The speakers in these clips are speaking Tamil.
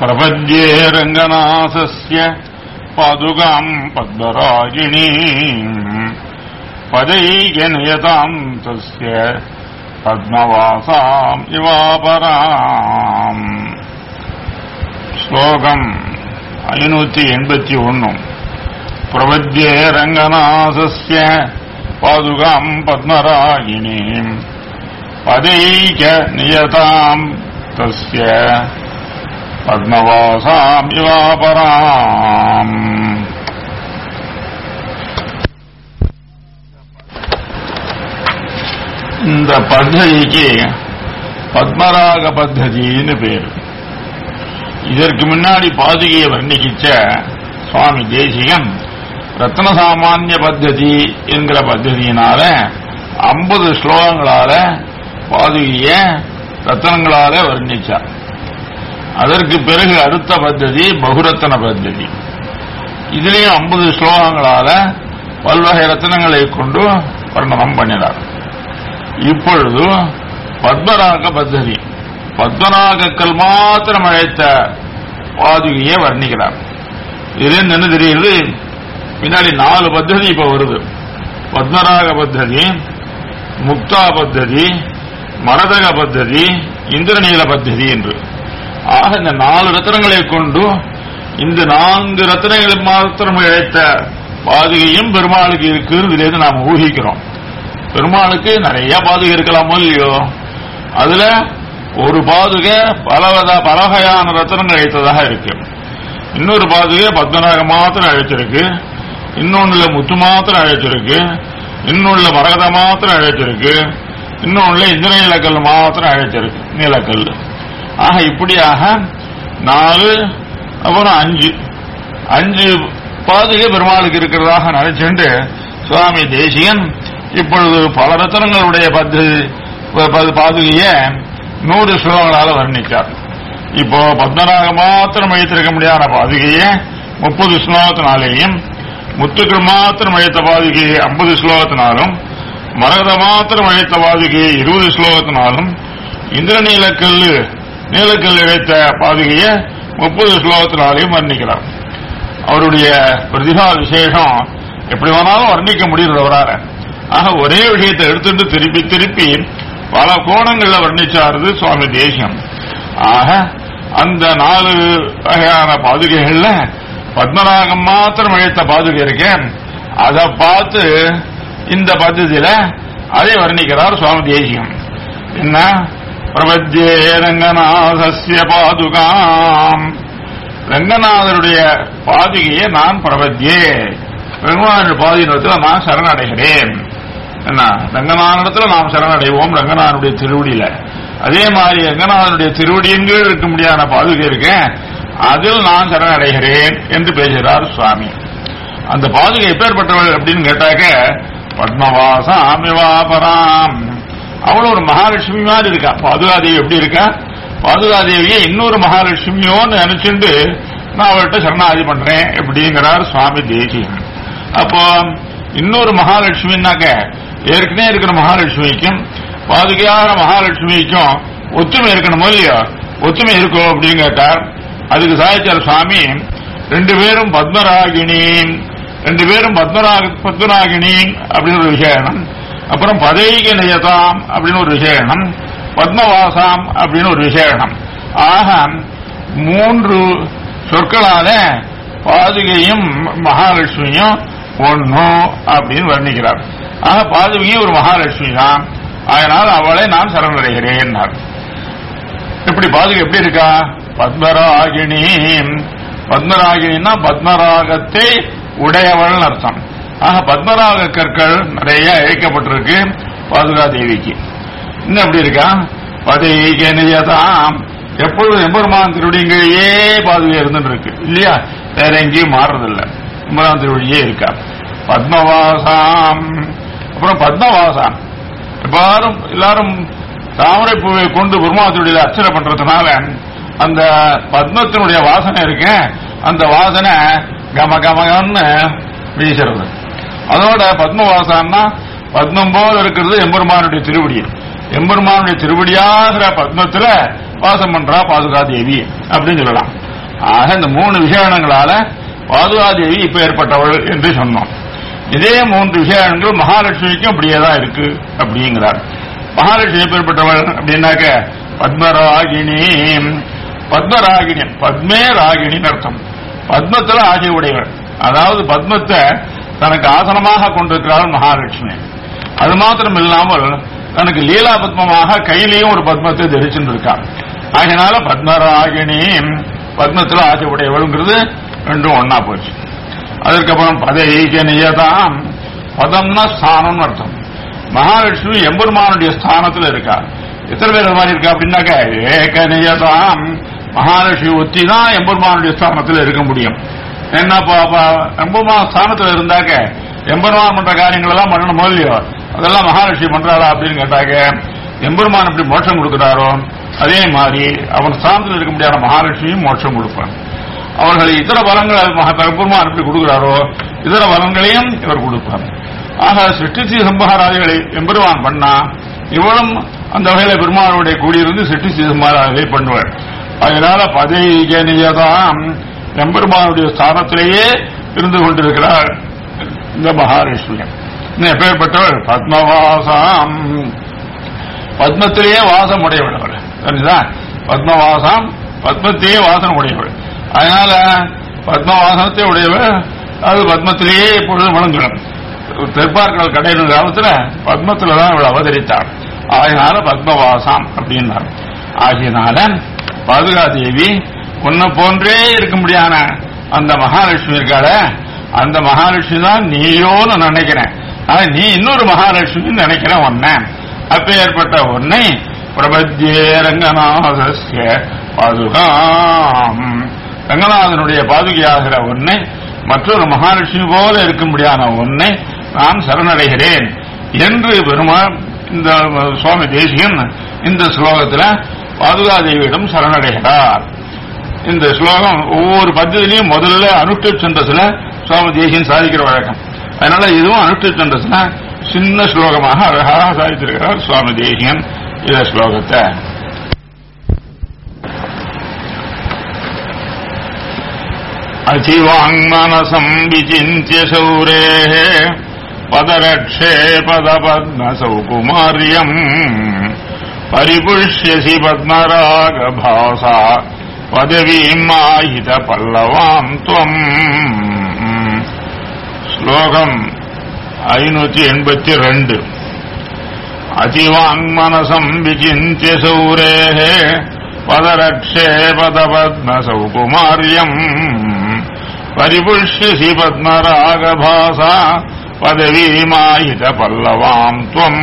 प्रपद्ये रङ्गनाथस्य पादुकाम् पद्मरागिणीम् पदैकनियताम् तस्य पद्मवासाम् इवापराम् ஸ்லோகம் ஐநூத்தி எண்பத்தி ஒன்னு பிரபத்யே ரங்கநாதஸ்ய பாதுகாம் பத்மராகிணீம் பதைக நியதாம் தஸ்ய பத்மவாசாம் இவாபராம் இந்த பத்ததிக்கு பத்மராக பத்ததின்னு பேரு இதற்கு முன்னாடி பாதுகையை வர்ணிக்கிச்ச சுவாமி தேசிகன் ரத்ன சாமானிய பத்ததி என்கிற பத்ததியினால ஐம்பது ஸ்லோகங்களால பாதுகைய ரத்தனங்களால வர்ணிச்சார் அதற்கு பிறகு அடுத்த பத்ததி பகுரத்தன பத்ததி இதுலேயும் ஐம்பது ஸ்லோகங்களால பல்வகை ரத்தனங்களை கொண்டு வர்ணனம் பண்ணினார் இப்பொழுது பத்மராக பத்ததி பத்மநாகக்கல் மாத்திரம் அழைத்த பாதுகையை வர்ணிக்கிறார் இதுல என்ன தெரியுது பின்னாடி நாலு பத்ததி இப்ப வருது பத்மராக பத்ததி முக்தா பத்ததி மரதக பத்ததி இந்திரநீல பத்ததி என்று ஆக இந்த நாலு ரத்தனங்களை கொண்டு இந்த நான்கு ரத்தனங்களை மாத்திரம் இழைத்த பாதுகையும் பெருமாளுக்கு இருக்குன்னு நாம் ஊகிக்கிறோம் பெருமாளுக்கு நிறைய பாதுகை இருக்கலாமோ இல்லையோ அதுல ஒரு பாதுகை பலவத பலவகையான ரத்தனங்கள் அழைத்ததாக இருக்கு இன்னொரு பாதுகை பத்மநாக மாத்திரம் அழைச்சிருக்கு இன்னொன்னுல முத்து மாத்திரம் அழைச்சிருக்கு இன்னொன்னுல மரகத மாத்திரம் அழைச்சிருக்கு இன்னொன்னுல இந்திரநீலக்கல் மாத்திரம் அழைச்சிருக்கு நீலக்கல் ஆக இப்படியாக நாலு அப்புறம் அஞ்சு அஞ்சு பாதுகை பெருமாளுக்கு இருக்கிறதாக நினைச்சுட்டு சுவாமி தேசியன் இப்பொழுது பல ரத்தனங்களுடைய பத்து பாதுகைய நூறு ஸ்லோகங்களால வர்ணித்தார் இப்போ பத்மநாக மாத்திரம் அழைத்திருக்க முடியாத பாதுகையை முப்பது ஸ்லோகத்தினாலேயும் முத்துக்கள் மாத்திரம் அழைத்த பாதுகையை ஐம்பது ஸ்லோகத்தினாலும் மரகத மாத்திரம் அழைத்த பாதுகையை இருபது ஸ்லோகத்தினாலும் இந்திரநீலக்கல் நீலக்கல் இழைத்த பாதுகையை முப்பது ஸ்லோகத்தினாலையும் வர்ணிக்கிறார் அவருடைய பிரதிபா விசேஷம் எப்படி வேணாலும் வர்ணிக்க முடியுது அவரால ஆக ஒரே விஷயத்தை எடுத்துட்டு திருப்பி திருப்பி பல கோணங்கள்ல வர்ணிச்சாருது சுவாமி தேசியம் ஆக அந்த நாலு வகையான பாதுகைகள்ல பத்மநாகம் மாத்திரம் அழைத்த பாதுகை இருக்கேன் அதை பார்த்து இந்த பద్ధதியில அதை வர்ணிக்கிறார் சுவாமி தேசியம் என்ன பிரபத்யே ரங்கநாதஸ்ய பாதுகாம் ரங்கநாதருடைய பாதுகையை நான் பிரபத்யே ரங்கநாதனுடைய பாதுகாத்தில் நான் சரணடைகிறேன் என்ன ரங்கநாதனிடத்துல நாம் சரணடைவோம் ரங்கநாதனுடைய திருவடியில அதே மாதிரி ரங்கநாதனுடைய திருவடியின் கீழ் இருக்க முடியாத பாதுகை இருக்கேன் அதில் நான் சரணடைகிறேன் என்று பேசுகிறார் சுவாமி அந்த பாதுகை எப்பேற்பட்டவள் அப்படின்னு கேட்டாக்க பத்மவாசாமிவாபராம் அவள் ஒரு மகாலட்சுமி மாதிரி இருக்கா பாதுகாதேவி எப்படி இருக்கா பாதுகாதேவியை இன்னொரு மகாலட்சுமியோன்னு நினைச்சுட்டு நான் அவள்கிட்ட சரணாதி பண்றேன் எப்படிங்கிறார் சுவாமி தேசியம் அப்போ இன்னொரு மகாலட்சுமின்னாக்க ஏற்கனவே இருக்கிற மகாலட்சுமிக்கும் பாதுகையான மகாலட்சுமிக்கும் ஒத்துமை இருக்கணுமோ இல்லையோ ஒத்துமை இருக்கும் அப்படின்னு கேட்டார் அதுக்கு சாதிச்சார் சுவாமி ரெண்டு பேரும் பத்மராகினி ரெண்டு பேரும் பத்மராக பத்மராகினி அப்படின்னு ஒரு விசேஷம் அப்புறம் பதைக நியதாம் அப்படின்னு ஒரு விசேஷம் பத்மவாசாம் அப்படின்னு ஒரு விசேஷம் ஆக மூன்று சொற்களால பாதுகையும் மகாலட்சுமியும் ஒன்னு அப்படின்னு வர்ணிக்கிறார் ஆக பாதுகையும் ஒரு மகாலட்சுமி தான் அதனால் அவளை நான் சரணடைகிறேன் எப்படி பாதுகை எப்படி இருக்கா பத்மராகிணி பத்மராகினா பத்மராகத்தை உடையவள் அர்த்தம் ஆக பத்மராக கற்கள் நிறைய இழைக்கப்பட்டிருக்கு பாதுகா தேவிக்கு இன்னும் எப்படி இருக்கா பதைக நிஜதாம் எப்பொழுதும் எம்பெருமான் திருவடிங்களையே பாதுகை இருந்துட்டு இருக்கு இல்லையா வேற எங்கேயும் மாறுறதில்லை எம்பெருமான் திருவடியே இருக்கா பத்மவாசாம் அப்புறம் பத்மவாசாம் எல்லாரும் எல்லாரும் தாமரை பூவை கொண்டு பெருமாத்தினுடைய அர்ச்சனை பண்றதுனால அந்த பத்மத்தினுடைய வாசனை இருக்க அந்த வாசனை கம கமகன்னு வீசுறது அதோட பத்மவாசான்னா பத்மம் போல இருக்கிறது எம்பெருமானுடைய திருவடி எம்பெருமானுடைய திருவடியாகிற பத்மத்துல வாசம் பண்றா பாதுகா தேவி அப்படின்னு சொல்லலாம் ஆக இந்த மூணு விசேஷங்களால பாதுகாதேவி இப்ப ஏற்பட்டவள் என்று சொன்னோம் இதே மூன்று விசேஷங்கள் மகாலட்சுமிக்கும் அப்படியே தான் இருக்கு அப்படிங்கிறார் மகாலட்சுமி எப்பேற்பட்டவள் அப்படின்னாக்க பத்மராகினி பத்மராகினி பத்மே ராகிணின்னு அர்த்தம் பத்மத்துல ஆசை உடையவள் அதாவது பத்மத்தை தனக்கு ஆசனமாக கொண்டிருக்கிறாள் மகாலட்சுமி அது மாத்திரம் இல்லாமல் தனக்கு லீலா பத்மமாக கையிலையும் ஒரு பத்மத்தை தரிச்சுருக்காள் அதனால பத்மராகினி பத்மத்துல ஆசை உடையவள்ங்கிறது ரெண்டும் ஒன்னா போச்சு அதற்கப்புறம் பதவிக்கு நியதாம் பதம்னா ஸ்தானம்னு அர்த்தம் மகாலட்சுமி எம்பெருமானுடைய ஸ்தானத்துல இருக்கா எத்தனை பேர் அது மாதிரி இருக்கா அப்படின்னாக்க ஏக நியதாம் மகாலட்சுமி ஒத்தி தான் எம்பெருமானுடைய ஸ்தானத்துல இருக்க முடியும் என்ன எம்பெருமான் ஸ்தானத்துல இருந்தாக்க எம்பெருமான் பண்ற காரியங்கள் எல்லாம் பண்ணணும் இல்லையோ அதெல்லாம் மகாலட்சுமி பண்றாளா அப்படின்னு கேட்டாக்க எம்பெருமான் எப்படி மோட்சம் கொடுக்கிறாரோ அதே மாதிரி அவன் ஸ்தானத்தில் இருக்க முடியாத மகாலட்சுமியும் மோட்சம் கொடுப்பான் அவர்கள் இதர பலங்கள் மகப்பெருமான் எப்படி கொடுக்கிறாரோ இதர பலங்களையும் இவர் கொடுப்பார் ஆக சிருஷ்டி சம்பகாராதிகளை எம்பெருமான் பண்ணா இவளும் அந்த வகையில பெருமானுடைய கூடியிருந்து சிருஷ்டி சம்பகாராதிகளை பண்ணுவாள் அதனால பதவிஜனியதாம் எம்பெருமானுடைய ஸ்தானத்திலேயே இருந்து கொண்டிருக்கிறார் இந்த மகாலட்சுமி எப்பேற்பட்டவள் பத்மவாசாம் பத்மத்திலேயே வாசம் உடையவள் அவள் தெரிஞ்சுதா பத்மவாசம் பத்மத்திலேயே வாசம் உடையவள் அதனால பத்மவாசனத்தை உடையவள் அது பத்மத்திலேயே எப்பொழுதும் வழங்கணும் தெற்பார்கள் கடையின காலத்துல பத்மத்துல தான் அவள் அவதரித்தாள் அதனால பத்மவாசம் அப்படின்னார் ஆகியனால பாதுகாதேவி உன்னை போன்றே இருக்க முடியான அந்த மகாலட்சுமி இருக்காள அந்த மகாலட்சுமி தான் நீயோன்னு நினைக்கிறேன் ஆனா நீ இன்னொரு மகாலட்சுமி நினைக்கிறேன் ஒன்ன அப்ப ஏற்பட்ட உன்னை பிரபத்தியே ரங்கநாதஸ்ய பாதுகாம் ரங்கநாதனுடைய பாதுகையாகிற உன்னை மற்றொரு மகாலட்சுமி போல இருக்கும்படியான உன்னை நான் சரணடைகிறேன் என்று பெருமாள் இந்த சுவாமி தேசிகன் இந்த ஸ்லோகத்தில் பாதுகாதேவியிடம் சரணடைகிறார் இந்த ஸ்லோகம் ஒவ்வொரு பத்தியிலையும் முதல்ல அனுஷ்ட சந்தஸ்ல சுவாமி தேசியன் சாதிக்கிற வழக்கம் அதனால இதுவும் அனுஷ்ட சந்தஸ்ல சின்ன ஸ்லோகமாக அழகாக சாதித்திருக்கிறார் சுவாமி தேசியன் இந்த ஸ்லோகத்தை अचिवाङ्मनसम् विचिन्त्य शौरेः पदरक्षे पदपद्मसौकुमार्यम् परिपुष्यसि पद्मरागभासा पदवीम् आहितपल्लवाम् त्वम् ஸ்லோகம் ஐநூத்தி எண்பத்தி ரெண்டு அதிவாங்மனசம் விசிந்திய சௌரேः பதரக்ஷே பதபத்மசௌகுமார்யம் பரிபுஷ்யசி பத்மராகபாசா பதவீமாயித பல்லவாம் துவம்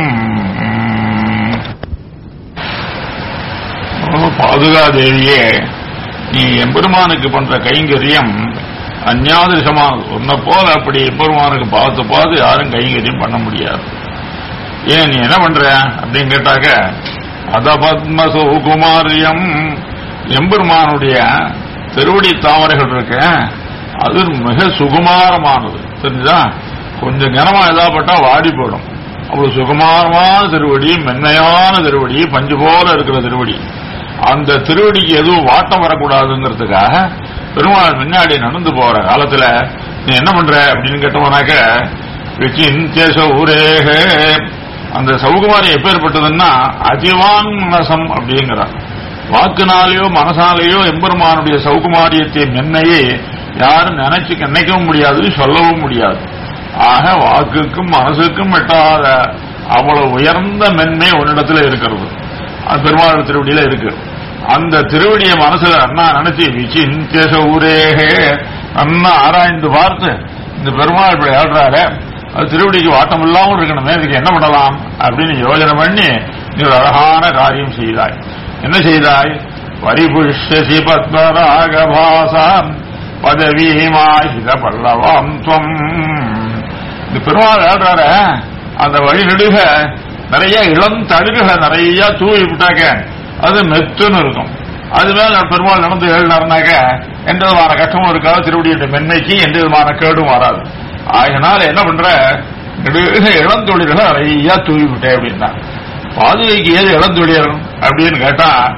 பாதுகாதேவியே நீ எம்பெருமானுக்கு பண்ற கைங்கரியம் அந்நாதிருஷமானது உன்னை போல அப்படி எம்பெருமானுக்கு பார்த்து பார்த்து யாரும் கைங்கரியம் பண்ண முடியாது ஏன் நீ என்ன பண்ற அப்படின்னு கேட்டாக்க அதபத்ம சுகுமாரியம் எம்பெருமானுடைய திருவடி தாமரைகள் இருக்க அது மிக சுகுமாரமானது தெரிஞ்சா கொஞ்சம் கனமா எதாப்பட்டா வாடி போயிடும் அவ்வளவு சுகுமாரமான திருவடி மென்மையான திருவடி பஞ்சு போல இருக்கிற திருவடி அந்த திருவடிக்கு எதுவும் வாட்டம் வரக்கூடாதுங்கிறதுக்காக பெருமாள் முன்னாடி நடந்து போற காலத்துல நீ என்ன பண்ற அப்படின்னு கேட்டோம்னாக்க விசிந்திய சௌரேக அந்த சௌகுமாரி எப்பேற்பட்டதுன்னா அதிவான் மனசம் அப்படிங்கிறார் வாக்குனாலேயோ மனசாலேயோ எம்பெருமானுடைய சௌகுமாரியத்தை மென்னையே யாரும் நினைச்சு நினைக்கவும் முடியாது சொல்லவும் முடியாது ஆக வாக்குக்கும் மனசுக்கும் எட்டாத அவ்வளவு உயர்ந்த மென்மை உன்னிடத்துல இருக்கிறது அது பெருமாள் திருவடியில இருக்கு அந்த திருவடிய மனசுல அண்ணா நினைச்சு விசிந்திய ஊரேகே அண்ணா ஆராய்ந்து பார்த்து இந்த பெருமாள் இப்படி ஆடுறாரு அது திருவடிக்கு வாட்டம் இல்லாமல் இருக்கணுமே இதுக்கு என்ன பண்ணலாம் அப்படின்னு யோஜனை பண்ணி நீ ஒரு அழகான காரியம் செய்தாய் என்ன செய்தாய் பரிபுஷ்யசி பத்மராகபாசாம் பதவீமாஹித பல்லவாம் துவம் இந்த பெருமாள் ஆடுறார அந்த வழி நெடுக நிறைய இளம் தழுகுகளை நிறைய தூவி விட்டாக்க அது மெத்துன்னு இருக்கும் அது மேல பெருமாள் நடந்து எழுனாருனாக்க எந்த விதமான கஷ்டமும் இருக்காது திருவடியுடைய மென்மைக்கு எந்த விதமான கேடும் வராது ஆகினால என்ன பண்ற நெடுக இளந்தொழில்களை நிறைய தூவி விட்டேன் அப்படின்னா பாதுகைக்கு ஏது இளந்தொழில் அப்படின்னு கேட்டா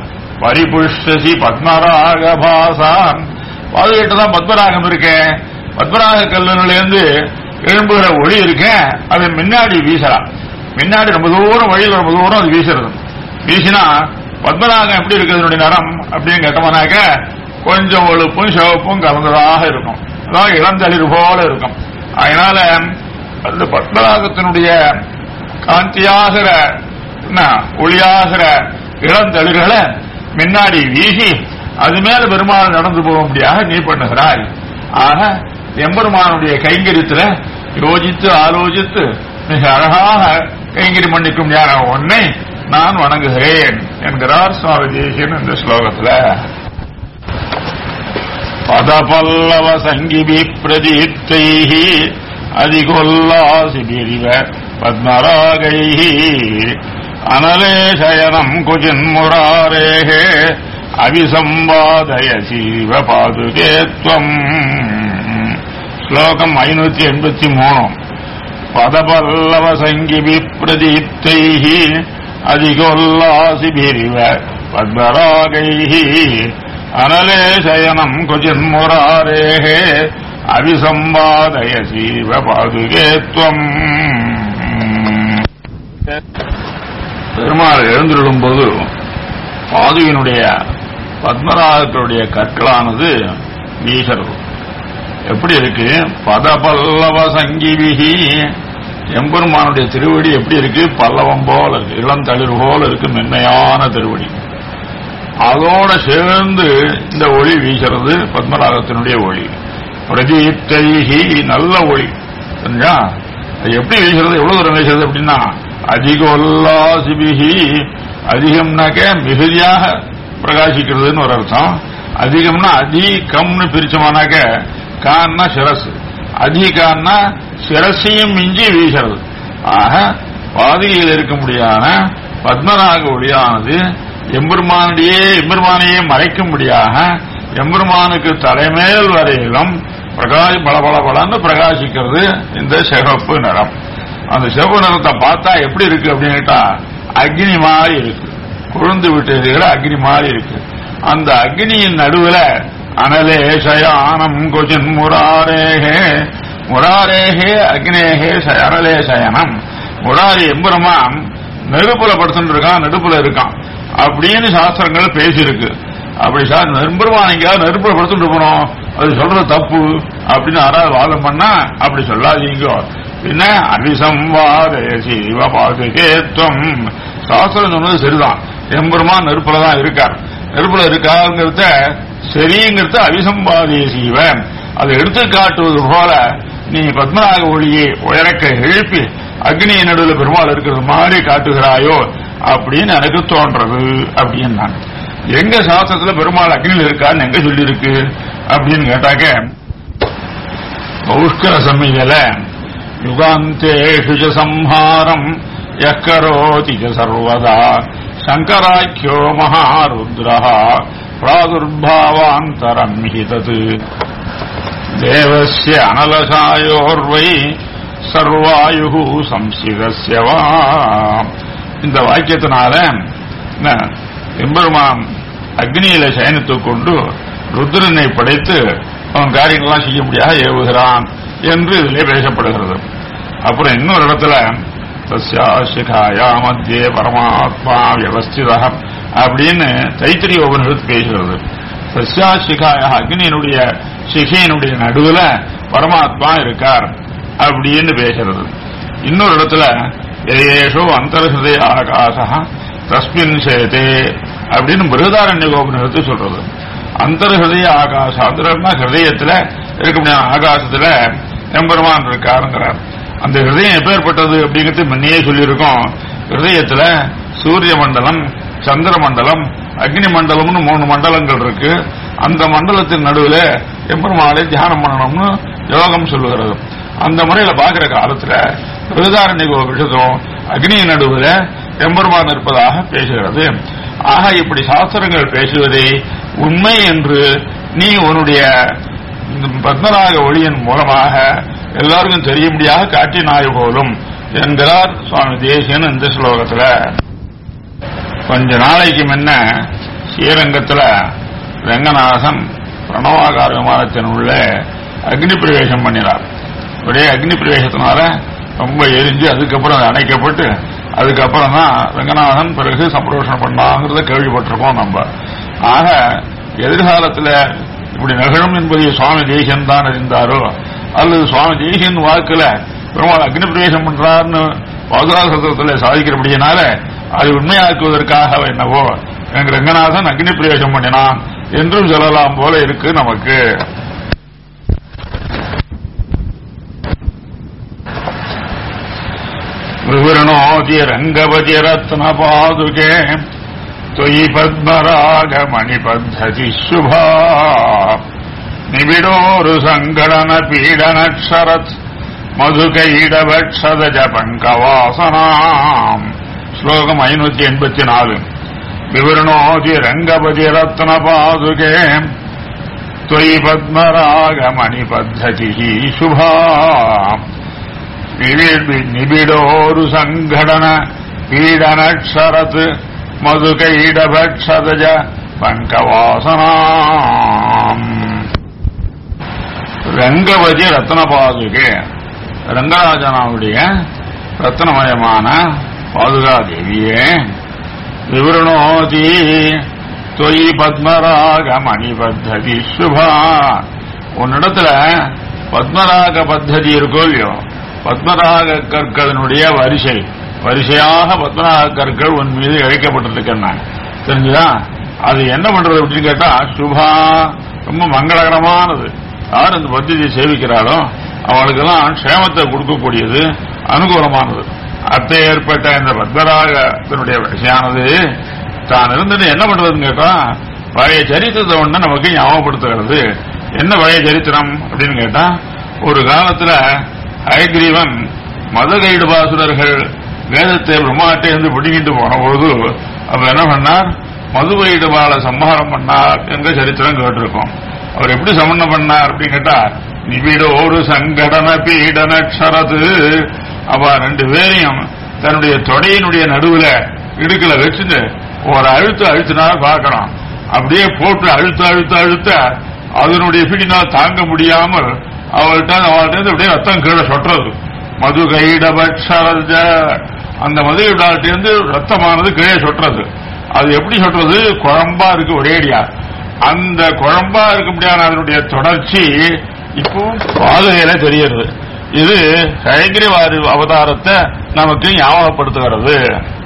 பரிபுஷ்டசி பத்மராக பாசான் பாதுகிட்ட தான் பத்மராகம் இருக்கேன் பத்மராக கல்லுலேருந்து எழும்புகிற ஒளி இருக்கேன் அதை முன்னாடி வீசலாம் முன்னாடி ரொம்ப தூரம் வழியில் ரொம்ப தூரம் அது வீசுறது வீசினா பத்மநாகம் எப்படி இருக்கிறது நிறம் அப்படின்னு கேட்டோம்னாக்க கொஞ்சம் ஒழுப்பும் சிவப்பும் கலந்ததாக இருக்கும் அதாவது இளந்தளிர் போல இருக்கும் அதனால அந்த பத்மநாகத்தினுடைய காந்தியாகிற என்ன, ஒளியாகிற இளந்தளிர்களை முன்னாடி வீசி அது மேல பெருமாள் நடந்து போகும்படியாக நீ பண்ணுகிறாய் ஆக எம்பெருமானுடைய கைங்கரியத்துல யோசித்து ஆலோசித்து மிக அழகாக கைங்கரி பண்ணிக்கும் ஒன்னை நான் வணங்குகிறேன் என்கிறார் சுவாமி தேசியன் இந்த ஸ்லோகத்துல பதபல்லவ சங்கிபி பிரதீப்தைः அதிகொல்லாசிபிரிவ பத்மராகைः அனலேசயனம் குஜின்முராரேः அவிசம்பாதய சீவ பாதுகே त्वम् ஸ்லோகம் ஐநூத்தி எண்பத்தி மூணு பதபல்லவ சங்கிபி பிரதீப்தைः அதிகோல்லாசிபிரிவ பத்மராகைः அனலேசயனம் குஜின்முராரேः அவிசம்பாதய சீவ பாதுகே त्वम् பெருமாள் எழுந்திருடும் போது பாதுவினுடைய பத்மராகத்தினுடைய கற்களானது வீசறது எப்படி இருக்கு பதபல்லவ சங்கிபிகி எம்பெருமானுடைய திருவடி எப்படி இருக்கு பல்லவம் போல இருக்கு இளம் தளிர் போல இருக்கு மென்மையான திருவடி அதோட சேர்ந்து இந்த ஒளி வீசுறது பத்மராகத்தினுடைய ஒளி பிரதீப்தைஹி நல்ல ஒளி சரிங்களா அது எப்படி வீசுறது எவ்வளவு தூரம் வீசுறது அப்படின்னா அதிகோல்லாசிபிகி அதிகம்னாக்க மிகுதியாக பிரகாசிக்கிறதுன்னு ஒரு அர்த்தம் அதிகம்னா அதிகம்னு பிரிச்சோமானாக்க கான்னா சிரசு அதிகான்னா சிரசையும் மிஞ்சி வீசுறது ஆக பாதிகையில் இருக்க முடியாத பத்மநாக ஒளியானது எம்பெருமானுடைய எம்பெருமானையே மறைக்கும்படியாக எம்பெருமானுக்கு தலைமேல் வரையிலும் பிரகாஷ் பல பலன்னு பிரகாசிக்கிறது இந்த சிகப்பு நிறம் அந்த சிவப்பு நிறத்தை பார்த்தா எப்படி இருக்கு அப்படின்னு கேட்டா அக்னி மாதிரி இருக்கு கொழுந்து விட்டு இருக்கிற அக்னி மாதிரி இருக்கு அந்த அக்னியின் நடுவுல அனலேசயானம் கொஜின் முராரேகே முராரேகே அக்னேகே ச- அனலேசயனம் முராரி எம்பெருமான் நெருப்புல படுத்துட்டு இருக்கான் நெருப்புல இருக்கான் அப்படின்னு சாஸ்திரங்கள் பேசியிருக்கு அப்படி சார் நெரும்பெருமான் எங்கேயாவது நெருப்புல படுத்துட்டு இருக்கணும் அது சொல்றது தப்பு அப்படின்னு யாராவது வாதம் பண்ணா அப்படி சொல்லாதீங்க பின்ன அபிசம்வாதே சிவ பாதுகேத்வம் சாஸ்திரம் சொன்னது சரிதான் எம்பெருமான் நெருப்புல தான் இருக்கார் நெருப்புல இருக்காருங்கிறத சரிங்கிறத அபிசம்பாதிய சீவன் அதை எடுத்து காட்டுவது போல நீ பத்மநாக ஒளியை உயரக்க எழுப்பி அக்னியின் நடுவில் பெருமாள் இருக்கிறது மாதிரி காட்டுகிறாயோ அப்படின்னு எனக்கு தோன்றது அப்படின்னாங்க எங்க சாஸ்திரத்துல பெருமாள் அக்னியில் இருக்கான்னு எங்க சொல்லியிருக்கு அப்படின்னு கேட்டாக்க பௌஷ்கர சம்மிதில யுகாந்தேஷு ச சம்ஹாரம் யக்கரோதி ச சர்வதா சங்கராக்கியோ மகாருத்ரः பிராதுர்பாவாந்தரம் ஹி தத் தேவஸ்ய அனலசாயோர்வை சர்வாயு சம்சிதஸ்ய வா இந்த வாக்கியத்தினால என்ன, எம்பெருமான் அக்னியில சயனித்துக் கொண்டு ருத்ரனை படைத்து அவன் காரியங்கள்லாம் செய்ய முடியாத ஏவுகிறான் என்று இதிலே பேசப்படுகிறது அப்புறம் இன்னொரு இடத்துல தஸ்யாசிகாயா மத்தியே பரமாத்மா வியவஸ்தித அப்படின்னு தைத்திரிய உபனிஷத்து பேசுகிறது சஸ்யாசிகாயா அக்னியினுடைய சிகையினுடைய நடுவுல பரமாத்மா இருக்கார் அப்படின்னு பேசுறது இன்னொரு இடத்துல ஏஷோ அந்தர்ஹதய ஆகாசா தஸ்மின் சேதே அப்படின்னு மிருகதாரண்ய கோபனிடத்து சொல்றது அந்தர்ஹதய ஆகாசம் அந்தரம்னா ஹிருதயத்துல இருக்கக்கூடிய ஆகாசத்துல எம்பெருமான் இருக்காருங்கிறார் அந்த ஹிருதயம் எப்பேற்பட்டது அப்படிங்கிறது முன்னையே சொல்லியிருக்கோம் ஹிருதயத்துல சூரிய மண்டலம் சந்திர மண்டலம் அக்னி மண்டலம்னு மூணு மண்டலங்கள் இருக்கு அந்த மண்டலத்தின் நடுவில் எம்பெருமாளை தியானம் பண்ணணும்னு யோகம் சொல்லுகிறது அந்த முறையில பாக்குற காலத்துல விருதாரண்ய விஷயம் அக்னி நடுவில் எம்பெருமான் இருப்பதாக பேசுகிறது ஆக இப்படி சாஸ்திரங்கள் பேசுவதை உண்மை என்று நீ உன்னுடைய இந்த பத்மநாக ஒளியின் மூலமாக எல்லாருக்கும் தெரியும்படியாக காட்டினாய் போலும் என்கிறார் சுவாமி தேசியன் இந்த ஸ்லோகத்துல கொஞ்ச நாளைக்கு முன்ன ஸ்ரீரங்கத்துல ரங்கநாதன் பிரணவாகார விமானத்தின் உள்ள அக்னி பிரவேசம் பண்ணினார் ஒரே அக்னி பிரவேசத்தினால ரொம்ப எரிஞ்சு அதுக்கப்புறம் அது அணைக்கப்பட்டு அதுக்கப்புறம் தான் ரங்கநாதன் பிறகு சம்பரோஷணம் பண்ணாங்கிறத கேள்விப்பட்டிருக்கோம் நம்ம ஆக எதிர்காலத்துல இப்படி நிகழும் என்பதை சுவாமி தேசியன் தான் அறிந்தாரோ அல்லது சுவாமி தேசியன் வாக்குல பெருமாள் அக்னி பிரவேசம் பண்றாருன்னு பாதுகாசத்திரத்தில் சாதிக்கிறபடியினால அதை உண்மையாக்குவதற்காக என்னவோ எங்க ரங்கநாதன் அக்னி பிரவேசம் பண்ணினான் என்றும் சொல்லலாம் போல இருக்கு நமக்கு விவரணோதி ரங்கவதி ரத்ன பாதுகே त्वयि पद्मरागमणिपद्धति शुभा निबिडोरुसङ्गणनपीडनक्षरत् मधुकैडवक्षदज पङ्कवासनाम् श्लोकम् ऐनूति एण्पति नालु विवृणोति रङ्गपति रत्नपादुके त्वयि पद्मरागमणिपद्धतिः शुभा निबिडोरुसङ्घटन पीडनक्षरत् மதுகைடபக்ஷதஜ பங்கவாசனாம் ரங்கவதி ரத்னபாதுகே ரங்கராஜனாவுடைய ரத்னமயமான பாதுகா தேவியே விவரணோதி தொய் பத்மராக மணி பத்ததி சுபா உன்னிடத்துல பத்மராக பத்ததி இருக்கோ இல்லையோ பத்மராக கற்களினுடைய வரிசை வரிசையாக பத்மநாக கற்கள் உன் மீது இழைக்கப்பட்டிருக்கேன் தெரிஞ்சுதா அது என்ன பண்றது அப்படின்னு கேட்டா சுபா ரொம்ப மங்களகரமானது யார் அந்த பத்தியை சேவிக்கிறாளோ அவளுக்கெல்லாம் க்ஷேமத்தை கொடுக்கக்கூடியது அனுகூலமானது அத்தை ஏற்பட்ட இந்த பத்மராகத்தினுடைய வரிசையானது தான் இருந்தது என்ன பண்றதுன்னு கேட்டா பழைய சரித்திரத்தை ஒண்ணு நமக்கு ஞாபகப்படுத்துகிறது என்ன பழைய சரித்திரம் அப்படின்னு கேட்டா ஒரு காலத்துல ஹயக்ரீவன் மதகைடு பாசுரர்கள் வேதத்தை பிரம்மாட்டை இருந்து பிடிங்கிட்டு போன போது அவர் என்ன பண்ணார் மதுவைடுபால சம்ஹாரம் பண்ணார் என்ற சரித்திரம் கேட்டிருக்கோம் அவர் எப்படி சமணம் பண்ணார் அப்படின்னு கேட்டா நிபிட ஒரு சங்கடன பீடனக்ஷரது அவ ரெண்டு பேரையும் தன்னுடைய தொடையினுடைய நடுவுல இடுக்கல வச்சுட்டு ஒரு அழுத்து அழுத்தினா பார்க்கறான் அப்படியே போட்டு அழுத்த அழுத்த அழுத்த அதனுடைய பிடினால் தாங்க முடியாமல் அவள்கிட்ட அவள்கிட்ட அப்படியே ரத்தம் கீழே சொட்டுறது மது கைடபட்சரஜ அந்த மது இருந்து ரத்தமானது கீழே சொட்டுறது அது எப்படி சொல்றது குழம்பா இருக்கு ஒரேடியா அந்த குழம்பா இருக்க முடியாத அதனுடைய தொடர்ச்சி இப்போ பாதையில தெரியுது இது கைகிரிவாரி அவதாரத்தை நமக்கு ஞாபகப்படுத்துகிறது